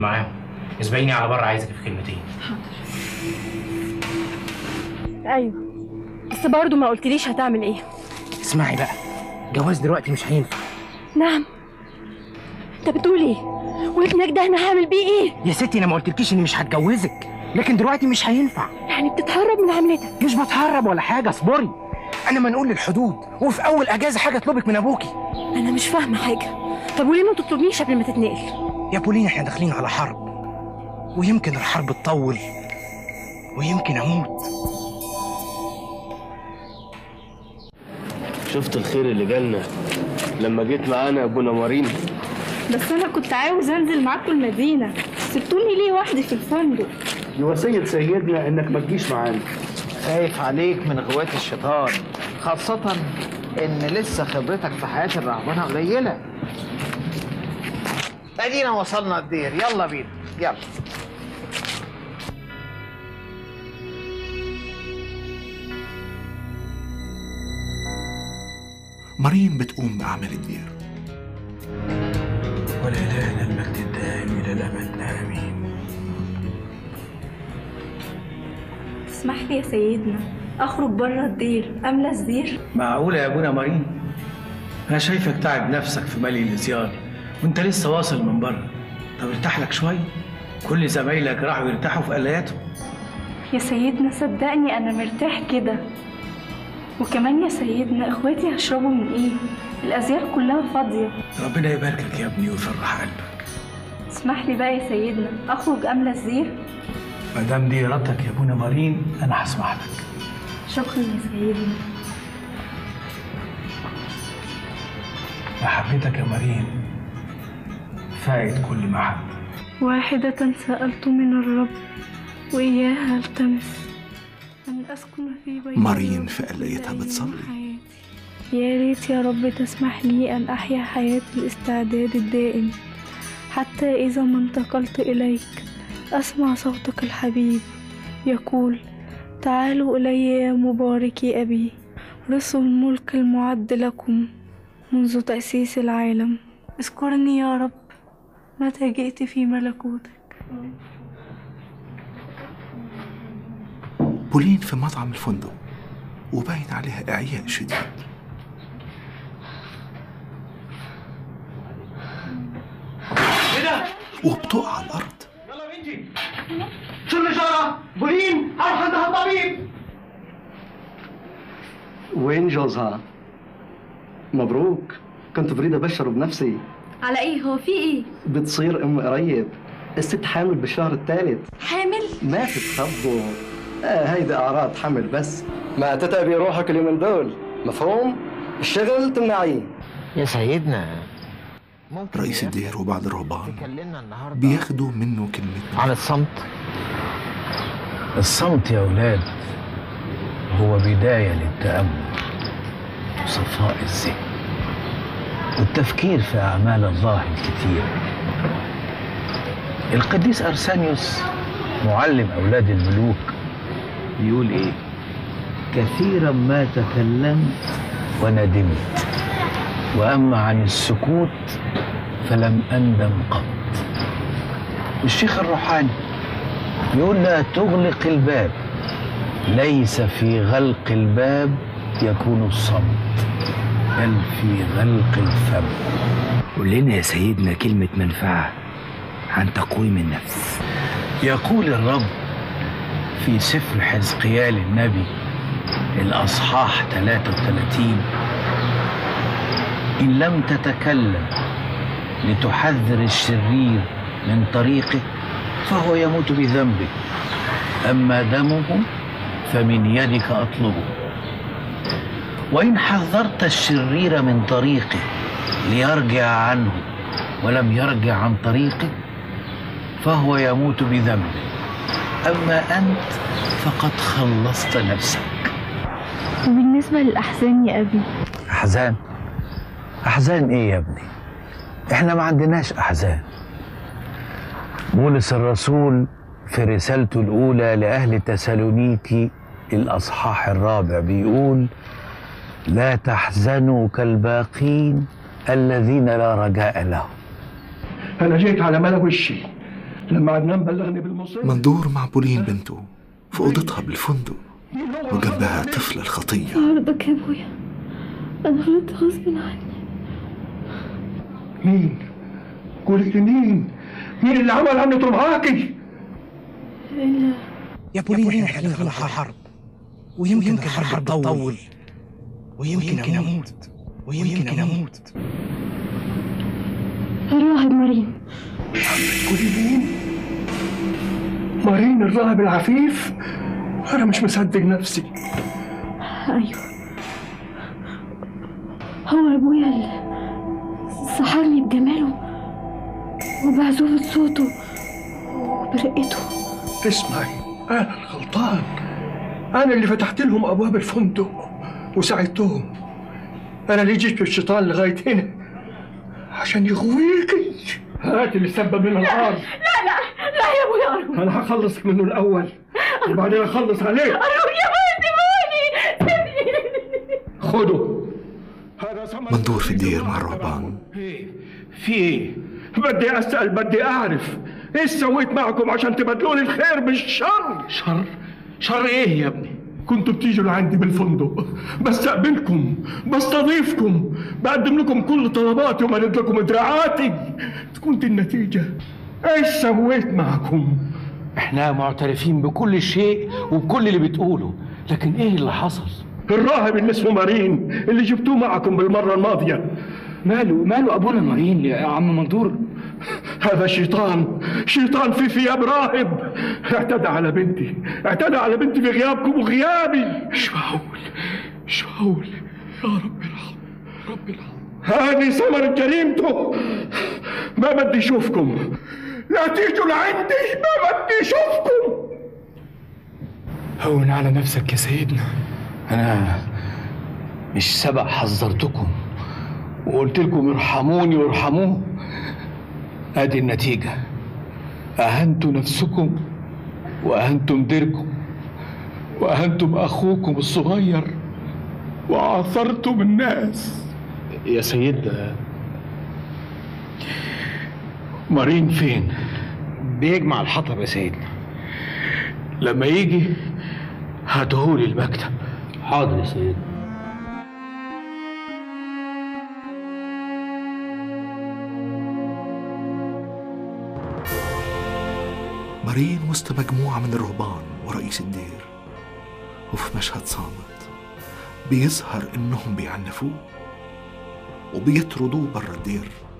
معاهم اسبقيني على بره عايزك في كلمتين ايوه بس برضه ما قلتليش هتعمل ايه اسمعي بقى جواز دلوقتي مش هينفع نعم انت بتقول ايه وابنك ده انا هعمل بيه ايه يا ستي انا ما قلتلكيش اني مش هتجوزك لكن دلوقتي مش هينفع يعني بتتهرب من عملتك مش بتهرب ولا حاجه اصبري انا منقول للحدود وفي اول اجازه حاجه اطلبك من ابوكي انا مش فاهمه حاجه طب وليه ما تطلبنيش قبل ما تتنقل يا بولين احنا داخلين على حرب ويمكن الحرب تطول ويمكن اموت شفت الخير اللي جالنا لما جيت معانا يا ابونا مارين بس انا كنت عاوز انزل معاكم المدينه سبتوني ليه وحدي في الفندق دي وصية سيدنا انك ما تجيش معانا خايف عليك من غوات الشيطان خاصة إن لسه خبرتك في حياة الرهبنة قليلة. أدينا وصلنا الدير، يلا بينا، يلا. مارين بتقوم بأعمال الدير ولإلهنا المجد الدائم الى الابد امين تسمح لي يا سيدنا اخرج بره الدير املى الزير معقولة يا ابونا مارين انا شايفك تعب نفسك في مالي الزيار وانت لسه واصل من بره طب ارتاح لك شويه كل زمايلك راحوا يرتاحوا في قلاياتهم يا سيدنا صدقني انا مرتاح كده وكمان يا سيدنا اخواتي هيشربوا من ايه الازيار كلها فاضيه ربنا يبارك لك يا ابني ويفرح قلبك اسمح لي بقى يا سيدنا اخرج املى الزير ما دام دي ارادتك يا ابونا مارين انا هسمح لك شكرا يا سيدنا محبتك يا مارين فائت كل محبه واحدة سألت من الرب وإياها التمس أن أسكن في بيت مارين الرب في قلايتها دائما بتصلي. حياتي. يا ريت يا رب تسمح لي أن أحيا حياة الاستعداد الدائم حتى إذا ما انتقلت إليك أسمع صوتك الحبيب يقول تعالوا إلي يا مباركي أبي رثوا الملك المعد لكم منذ تأسيس العالم اذكرني يا رب متى جئت في ملكوتك بولين في مطعم الفندق وباين عليها إعياء شديد وبتقع على الأرض يلا بنجي شو الإشارة؟ بولين أروح عندها الطبيب وين جوزها؟ مبروك كنت بريد أبشره بنفسي على ايه هو في ايه بتصير أم قريب الست حامل بالشهر الثالث حامل ما تتخضوا آه هيدي أعراض حمل بس ما تتعبي روحك اليومين دول مفهوم؟ الشغل تمنعيه يا سيدنا ممكن رئيس يا الدير وبعض الرهبان تكلمنا النهارده بياخدوا منه كلمة عن الصمت الصمت يا أولاد هو بداية للتأمل وصفاء الذهن والتفكير في أعمال الله الكثيرة القديس أرسانيوس معلم أولاد الملوك يقول إيه كثيرا ما تكلمت وندمت وأما عن السكوت فلم أندم قط الشيخ الروحاني يقول لا تغلق الباب ليس في غلق الباب يكون الصمت بل في غلق الفم قول لنا يا سيدنا كلمه منفعه عن تقويم النفس يقول الرب في سفر حزقيال النبي الأصحاح 33 إن لم تتكلم لتحذر الشرير من طريقه فهو يموت بذنبه أما دمه فمن يدك أطلبه وإن حذرت الشرير من طريقه ليرجع عنه ولم يرجع عن طريقه فهو يموت بذنبه أما أنت فقد خلصت نفسك وبالنسبة للأحزان يا أبي أحزان أحزان إيه يا ابني إحنا ما عندناش أحزان بولس الرسول في رسالته الأولى لأهل تسالونيكي الأصحاح الرابع بيقول لا تحزنوا كالباقين الذين لا رجاء لهم أنا جيت على ملا وشي لما عدنان بلغني بالمصيبة مندور مع بولين بنته في أوضتها بالفندق وجنبها طفل الخطية عرضك يا ابويا انا غلطت غصب عني مين؟ قولي لي مين؟ مين اللي عمل عنه معاكي؟ الا يا بولين احنا داخلين على حرب ويمكن الحرب تطول ويمكن اموت ويمكن اموت الراهب مارين قولي مين؟ مارين الراهب العفيف؟ أنا مش مصدق نفسي ايوه هو ابويا اللي سحرني بجماله وبعزوفة صوته وبرقته اسمعي أنا الغلطان أنا اللي فتحت لهم أبواب الفندق وساعدتهم أنا اللي جيت بالشيطان لغاية هنا عشان يغويكي هات اللي سبب لنا العار لا لا لا يا ابويا ارجوك أنا هخلص منه الأول وبعدين أخلص عليه ارجوك يا ابويا سيبوني سيبني خده هذا ثمن مندور في الدير مع الرهبان في ايه؟ بدي اسال بدي اعرف ايش سويت معكم عشان تبدلوني الخير بالشر؟ شر شر ايه يا ابني كنتوا بتيجوا لعندي بالفندق بستقبلكم بستضيفكم بقدم لكم كل طلباتي ومدد لكم دراعاتي كنت النتيجة ايش سويت معكم؟ احنا معترفين بكل شيء وبكل اللي بتقوله لكن ايه اللي حصل الراهب اللي اسمه مارين اللي جبتوه معكم بالمرة الماضية ماله ماله ابونا مارين يا عم منظور هذا شيطان شيطان في ثياب راهب اعتدى على بنتي اعتدى على بنتي في غيابكم وغيابي مش معقول مش معقول يا رب ارحم رب ارحم هذه ثمرة جريمته ما بدي اشوفكم لا تيجوا لعندي ما بدي اشوفكم هون على نفسك يا سيدنا انا مش سبق حذرتكم وقلت لكم ارحموني وارحموه ادي النتيجة اهنتوا نفسكم واهنتم ديركم واهنتم اخوكم الصغير وعثرتم الناس يا سيدنا مارين فين بيجمع الحطب يا سيدنا لما يجي هاتهولي المكتب حاضر يا سيدنا مارين وسط مجموعة من الرهبان ورئيس الدير وفي مشهد صامت بيظهر إنهم بيعنفوه وبيطردوه برا الدير